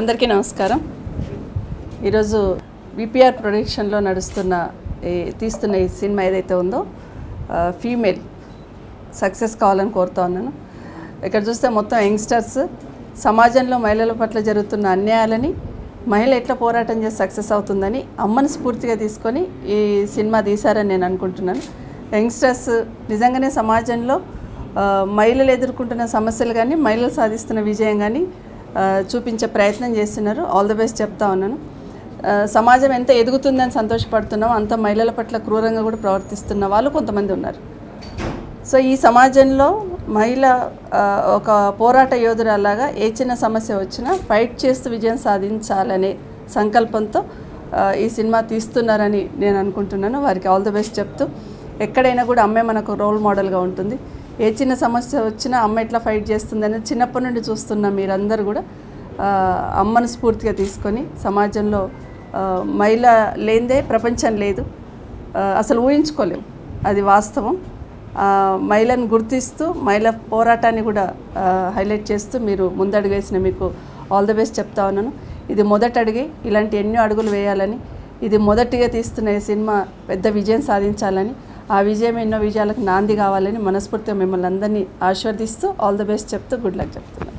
అందరికీ నమస్కారం ఈరోజు విపిఆర్ ప్రొడక్షన్లో నడుస్తున్న ఈ తీస్తున్న ఈ సినిమా ఏదైతే ఉందో ఫీమేల్ సక్సెస్ కావాలని కోరుతా ఉన్నాను ఇక్కడ చూస్తే మొత్తం యంగ్స్టర్స్ సమాజంలో మహిళల పట్ల జరుగుతున్న అన్యాయాలని మహిళ ఎట్లా పోరాటం చేసి సక్సెస్ అవుతుందని అమ్మని స్ఫూర్తిగా తీసుకొని ఈ సినిమా తీశారని నేను అనుకుంటున్నాను యంగ్స్టర్స్ నిజంగానే సమాజంలో ఆ, మహిళలు ఎదుర్కొంటున్న సమస్యలు కానీ మహిళలు సాధిస్తున్న విజయం కానీ ఆ, చూపించే ప్రయత్నం చేస్తున్నారు ఆల్ ద బెస్ట్ చెప్తా ఉన్నాను ఆ, సమాజం ఎంత ఎదుగుతుందని సంతోషపడుతున్నాం అంత మహిళల పట్ల క్రూరంగా కూడా ప్రవర్తిస్తున్న వాళ్ళు కొంతమంది ఉన్నారు సో ఈ సమాజంలో మహిళ ఆ, ఒక పోరాట యోధురాలాగా ఏ చిన్న సమస్య వచ్చినా ఫైట్ చేస్తూ విజయం సాధించాలనే సంకల్పంతో ఆ, ఈ సినిమా తీస్తున్నారని నేను అనుకుంటున్నాను వారికి ఆల్ ద బెస్ట్ చెప్తూ ఎక్కడైనా కూడా అమ్మాయి మనకు రోల్ మోడల్గా ఉంటుంది ఏ చిన్న సమస్య వచ్చినా అమ్మ ఎట్లా ఫైట్ చేస్తుందని చిన్నప్పటి నుండి చూస్తున్న మీరందరూ కూడా ఆ, అమ్మను స్ఫూర్తిగా తీసుకొని సమాజంలో ఆ, మహిళ లేనిదే ప్రపంచం లేదు ఆ, అసలు ఊహించుకోలేము అది వాస్తవం ఆ, మహిళను గుర్తిస్తూ మహిళ పోరాటాన్ని కూడా ఆ, హైలైట్ చేస్తూ మీరు ముందడుగు వేసిన మీకు ఆల్ ద బెస్ట్ చెప్తా ఉన్నాను ఇది మొదటి అడిగి ఇలాంటి ఎన్నో అడుగులు వేయాలని ఇది మొదటిగా తీస్తున్న ఈ సినిమా పెద్ద విజయం సాధించాలని ఆ విజయం ఎన్నో విజయాలకు నాంది కావాలని మనస్ఫూర్తిగా మిమ్మల్ని అందరినీ ఆశీర్వదిస్తూ ఆల్ ద బెస్ట్ చెప్తూ గుడ్ లక్ చెప్తున్నాను